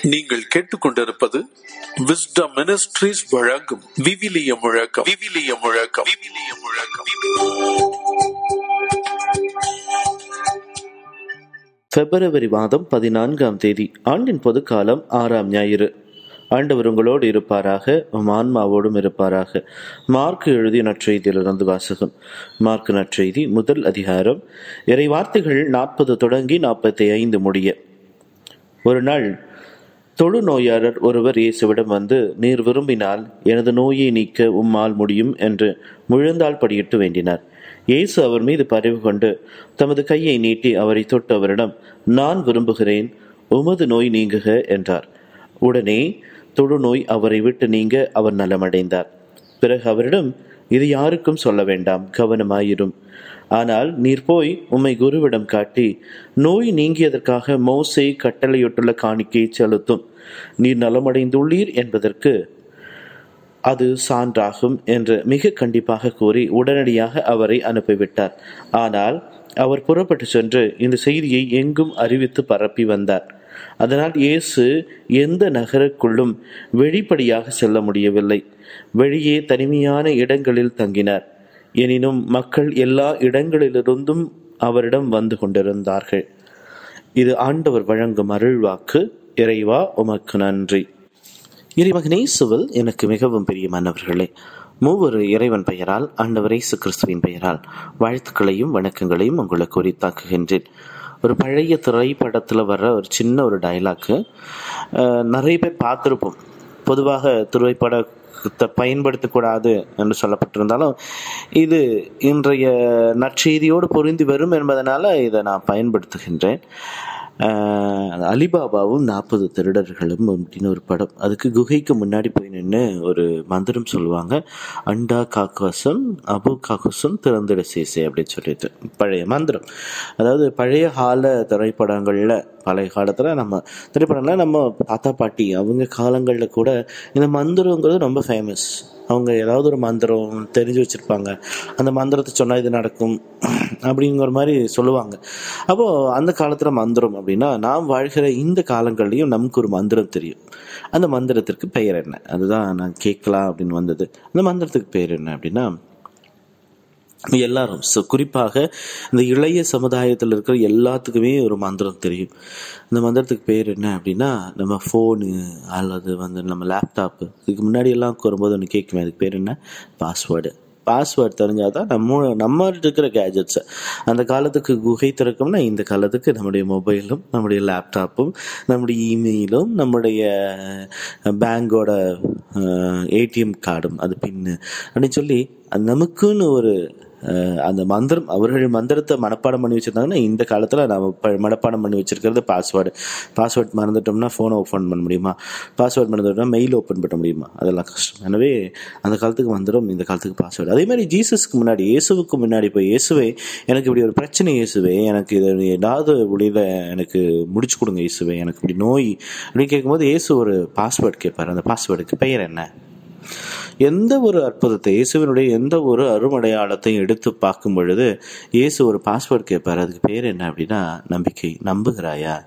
நீங்கள் கேட்டுக்கொண்டிருப்பது wisdom ministries வழங்கும் விவிலிய முழக்கம் விவிலிய முழக்கம் விவிலிய முழக்கம் பிப்ரவரி மாதம் பதினான்காம் தேதி ஆண்டின் பொதுக்காலம் ஆறாம் ஞாயிறு ஆண்டவர் உங்களோடு இருப்பாராக உம் ஆன்மாவோடும் இருப்பாராக மார்க் எழுதிய நற்செய்தியிலிருந்து வாசகம் மார்க் நற்செய்தி முதல் அதிகாரம் இறை வார்த்தைகள் நாற்பது தொடங்கி நாற்பத்தி ஐந்து முடிய ஒரு நாள் தொழுநோயாளர் ஒருவர் இயேசுவிடம் வந்து நீர் விரும்பினால் எனது நோயை நீக்க உம்மால் முடியும் என்று முழந்தாள் படியிட்டு வேண்டினார் இயேசு அவர் மீது பரிவு கொண்டு தமது கையை நீட்டி அவரை தொட்டு அவரிடம் நான் விரும்புகிறேன் உமது நோய் நீங்குக என்றார் உடனே தொழுநோய் அவரை விட்டு நீங்க அவர் நலமடைந்தார் பிறகு அவரிடம் இது யாருக்கும் சொல்ல வேண்டாம் கவனமாயிரும் ஆனால் நீர் போய் உம்மை குருவிடம் காட்டி நோய் நீங்கியதற்காக மோசே கட்டளையிட்டுள்ள காணிக்கையை செலுத்தும் நீர் நலமடைந்துள்ளீர் என்பதற்கு அது சான்றாகும் என்று மிக கண்டிப்பாக கூறி உடனடியாக அவரை அனுப்பிவிட்டார் ஆனால் அவர் புறப்பட்டு சென்று இந்த செய்தியை எங்கும் அறிவித்து பரப்பி வந்தார் அதனால் இயேசு எந்த நகருக்குள்ளும் வெளிப்படையாக செல்ல முடியவில்லை வெளியே தனிமையான இடங்களில் தங்கினார் எனினும் மக்கள் எல்லா இடங்களிலிருந்தும் அவரிடம் வந்து கொண்டிருந்தார்கள் இது ஆண்டவர் வழங்கும் அருள்வாக்கு இறைவா உமக்கு நன்றி இறைமகனேசுவில் எனக்கு மிகவும் பிரியமானவர்களே மூவொரு இறைவன் பெயரால் ஆண்டவர் இயேசு கிறிஸ்துவின் பெயரால் வாழ்த்துக்களையும் வணக்கங்களையும் உங்களுக்கு உரித்தாக்குகின்றேன் ஒரு பழைய திரைப்படத்தில் வர்ற ஒரு சின்ன ஒரு டைலாக்கு நிறைய பேர் பார்த்துருப்போம் பொதுவாக திரைப்படத்தை பயன்படுத்தக்கூடாது என்று சொல்லப்பட்டிருந்தாலும் இது இன்றைய நற்செய்தியோடு பொருந்தி வரும் என்பதனால இதை நான் பயன்படுத்துகின்றேன் அலிபாபாவும் நாற்பது திருடர்களும் அப்படின்னு ஒரு படம் அதுக்கு குகைக்கு முன்னாடி போய் நின்று ஒரு மந்திரம் சொல்லுவாங்க அண்டா காக்கசம் அபு காக்கசம் திறந்திட சேசே அப்படின்னு சொல்லிட்டு பழைய மந்திரம் அதாவது பழைய கால திரைப்படங்களில் பழைய காலத்தில் நம்ம திரைப்படங்களில் நம்ம தாத்தா பாட்டி அவங்க காலங்களில் கூட இந்த மந்திரங்கிறது ரொம்ப ஃபேமஸ் அவங்க ஏதாவது ஒரு மந்திரம் தெரிஞ்சு வச்சுருப்பாங்க அந்த மந்திரத்தை சொன்னால் இது நடக்கும் அப்படிங்கிற மாதிரி சொல்லுவாங்க அப்போது அந்த காலத்தில் மந்திரம் அப்படின்னா நாம் வாழ்கிற இந்த காலங்கள்லையும் நமக்கு ஒரு மந்திரம் தெரியும் அந்த மந்திரத்திற்கு பெயர் என்ன அதுதான் நான் கேட்கலாம் அப்படின்னு வந்தது அந்த மந்திரத்துக்கு பெயர் என்ன அப்படின்னா எல்லாரும் ஸோ குறிப்பாக இந்த இளைய சமுதாயத்தில் இருக்கிற எல்லாத்துக்குமே ஒரு மந்திரம் தெரியும் இந்த மந்திரத்துக்கு பேர் என்ன அப்படின்னா நம்ம ஃபோனு அல்லது வந்து நம்ம லேப்டாப்பு இதுக்கு முன்னாடி எல்லாம் வரும்போது ஒன்று கேட்குமே அதுக்கு பேர் என்ன பாஸ்வேர்டு பாஸ்வேர்டு தெரிஞ்சால் தான் நம்ம நம்ம இருக்கிற கேஜெட்ஸை அந்த காலத்துக்கு குகை திறக்கம்னா இந்த காலத்துக்கு நம்முடைய மொபைலும் நம்முடைய லேப்டாப்பும் நம்முடைய இமெயிலும் நம்முடைய பேங்கோட ஏடிஎம் கார்டும் அது பின்னு அப்படின்னு சொல்லி நமக்குன்னு ஒரு அந்த மந்திரம் அவர்கள் மந்திரத்தை மனப்பாடம் பண்ணி வச்சுருந்தாங்கன்னா இந்த காலத்தில் நம்ம மனப்பாடம் பண்ணி வச்சுருக்கிறது பாஸ்வேர்டு பாஸ்வேர்ட் மறந்துட்டோம்னா ஃபோனை ஓப்பன் பண்ண முடியுமா பாஸ்வேர்ட் மறந்துட்டோம்னா மெயில் ஓப்பன் பண்ண முடியுமா அதெல்லாம் கஷ்டம் எனவே அந்த காலத்துக்கு மந்திரம் இந்த காலத்துக்கு பாஸ்வேர்டு அதே மாதிரி ஜீசஸ்க்கு முன்னாடி இயேசுவுக்கு முன்னாடி போய் இயேசுவே எனக்கு இப்படி ஒரு பிரச்சனை இயேசுவே எனக்கு இது ஏதாவது ஒளியில் எனக்கு முடிச்சு கொடுங்க இயேசுவே எனக்கு இப்படி நோய் அப்படின்னு கேட்கும்போது இயேசு ஒரு பாஸ்வேர்டு கேட்பார் அந்த பாஸ்வேர்டுக்கு பெயர் என்ன எந்த ஒரு அற்புதத்தை இயேசுவினுடைய எந்த ஒரு அருமடையாளத்தையும் எடுத்து பார்க்கும் பொழுது இயேசு ஒரு பாஸ்வேர்டு கேட்பார் அதுக்கு பேர் என்ன அப்படின்னா நம்பிக்கை நம்புகிறாயா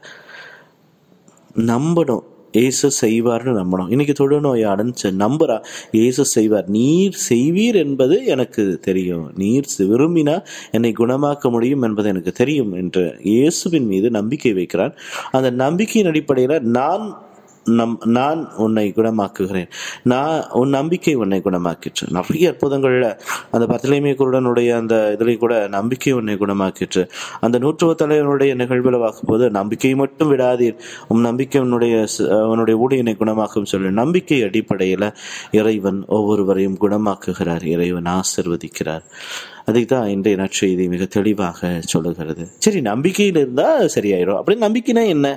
நம்பணும் ஏசு செய்வார்னு நம்பணும் இன்னைக்கு தொழுநோயாளன் நம்புறா ஏசு செய்வார் நீர் செய்வீர் என்பது எனக்கு தெரியும் நீர் விரும்பினா என்னை குணமாக்க முடியும் என்பது எனக்கு தெரியும் என்று இயேசுவின் மீது நம்பிக்கை வைக்கிறான் அந்த நம்பிக்கையின் அடிப்படையில் நான் நம் நான் உன்னை குணமாக்குகிறேன் நான் உன் நம்பிக்கை உன்னை குணமாக்கிற்று நிறைய அற்புதங்களில் அந்த பத்திலைமை குருடனுடைய அந்த இதுலேயும் கூட நம்பிக்கை உன்னை குணமாக்கிற்று அந்த நூற்றுவ தலைவனுடைய நிகழ்வில் பார்க்கும்போது நம்பிக்கை மட்டும் விடாதீர் உன் நம்பிக்கை உன்னுடைய உன்னுடைய ஊழியனை குணமாக்கும் சொல்லி நம்பிக்கை அடிப்படையில் இறைவன் ஒவ்வொருவரையும் குணமாக்குகிறார் இறைவன் ஆசிர்வதிக்கிறார் அதுக்கு தான் இன்றைய நற்செய்தி மிக தெளிவாக சொல்லுகிறது சரி நம்பிக்கையில் இருந்தால் சரியாயிடும் அப்படி நம்பிக்கைனா என்ன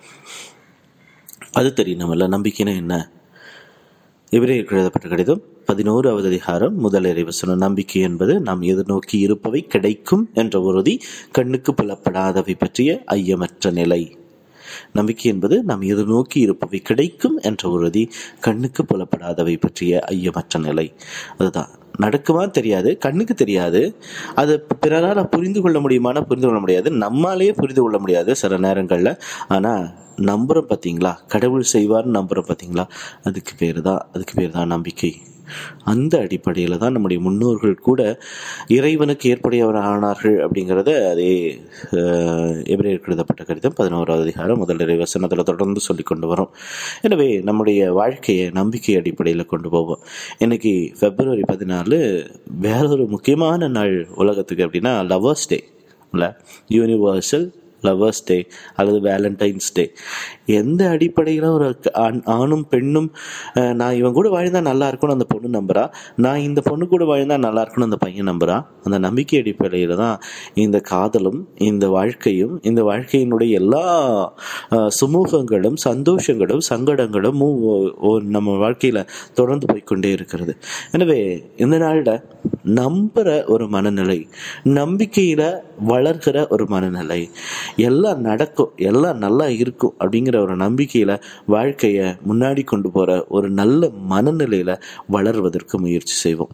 அது தெரியும் நம்மள நம்பிக்கைனா என்ன இவரேற்கு எழுதப்பட்ட கடிதம் பதினோராவது அதிகாரம் முதல் இறைவசனம் நம்பிக்கை என்பது நாம் எதிர்நோக்கி இருப்பவை கிடைக்கும் என்ற உறுதி கண்ணுக்கு புலப்படாதவை பற்றிய ஐயமற்ற நிலை நம்பிக்கை என்பது நாம் எது நோக்கி இருப்பவை கிடைக்கும் என்ற உறுதி கண்ணுக்கு புலப்படாதவை பற்றிய ஐயமற்ற நிலை அதுதான் நடக்குமா தெரியாது கண்ணுக்கு தெரியாது அது பிறரால் புரிந்து கொள்ள முடியுமானா புரிந்து கொள்ள முடியாது நம்மாலேயே புரிந்து கொள்ள முடியாது சில நேரங்களில் ஆனால் நம்புகிறோம் பார்த்தீங்களா கடவுள் செய்வார்னு நம்புகிறோம் பார்த்தீங்களா அதுக்கு பேர் தான் அதுக்கு பேர் தான் நம்பிக்கை அந்த அடிப்படையில் தான் நம்முடைய முன்னோர்கள் கூட இறைவனுக்கு ஏற்புடையவர் ஆனார்கள் அப்படிங்கிறத அதே எபிரேயருக்கு எழுதப்பட்ட கடிதம் பதினோராவது அதிகாரம் முதல் இறைவசனத்தில் தொடர்ந்து சொல்லி கொண்டு வரோம் எனவே நம்முடைய வாழ்க்கையை நம்பிக்கை அடிப்படையில் கொண்டு போவோம் இன்னைக்கு பிப்ரவரி பதினாலு வேறொரு முக்கியமான நாள் உலகத்துக்கு அப்படின்னா லவர்ஸ் டே இல்லை யூனிவர்சல் லவர்ஸ் டே அல்லது வேலண்டைன்ஸ் டே எந்த அடிப்படையில் ஒரு ஆண் ஆணும் பெண்ணும் அஹ், நான் இவன் கூட வாழ்ந்தா நல்லா இருக்கும்னு அந்த பொண்ணு நம்புறா நான் இந்த பொண்ணு கூட வாழ்ந்தா நல்லா இருக்கும்னு அந்த பையன் நம்புறா அந்த நம்பிக்கை அடிப்படையில் தான் இந்த காதலும் இந்த வாழ்க்கையும் இந்த வாழ்க்கையினுடைய எல்லா அஹ், சுமூகங்களும் சந்தோஷங்களும் சங்கடங்களும் மூ- ஓ- நம்ம வாழ்க்கையில் தொடர்ந்து போய்க்கொண்டே இருக்கிறது எனவே இந்த நாளில் நம்புகிற ஒரு மனநிலை நம்பிக்கையில் வளர்கிற ஒரு மனநிலை எல்லாம் நடக்கும் எல்லாம் நல்லா இருக்கும் அப்படிங்கிற ஒரு நம்பிக்கையில் வாழ்க்கையை முன்னாடி கொண்டு போகிற ஒரு நல்ல மனநிலையில் வளர்வதற்கு முயற்சி செய்வோம்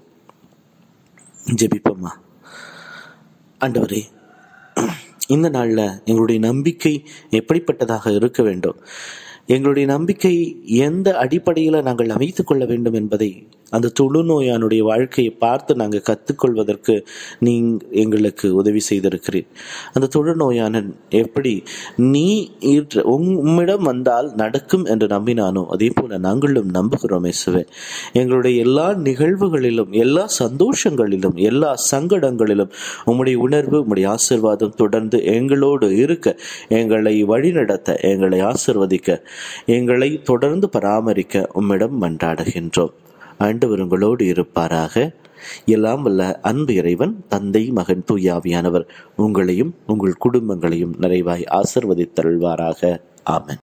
ஜெபிப்போமா ஆண்டவரே இந்த நாளில் எங்களுடைய நம்பிக்கை எப்படிப்பட்டதாக இருக்க வேண்டும் எங்களுடைய நம்பிக்கை எந்த அடிப்படையில் நாங்கள் அமைத்துக் கொள்ள வேண்டும் என்பதை அந்த தொழுநோயானுடைய வாழ்க்கையை பார்த்து நாங்கள் கற்றுக்கொள்வதற்கு நீ எங்களுக்கு உதவி செய்திருக்கிறீர் அந்த தொழுநோயானன் எப்படி நீ ஈற்ற- உம்- உம்மிடம் வந்தால் நடக்கும் என்று நம்பினானோ அதே போல நாங்களும் நம்புகிறோம் இயேசுவே எங்களுடைய எல்லா நிகழ்வுகளிலும் எல்லா சந்தோஷங்களிலும் எல்லா சங்கடங்களிலும் உம்முடைய உணர்வு உம்முடைய ஆசிர்வாதம் தொடர்ந்து எங்களோடு இருக்க எங்களை வழிநடத்த எங்களை ஆசிர்வதிக்க எங்களை தொடர்ந்து பராமரிக்க உம்மிடம் மன்றாடுகின்றோம் ஆண்டவர் உங்களோடு இருப்பாராக எல்லாம் வல்ல அன்பு இறைவன் தந்தை மகன் தூயாவியானவர் உங்களையும் உங்கள் குடும்பங்களையும் நிறைவாய் ஆசிர்வதித்தருள்வாராக ஆமென்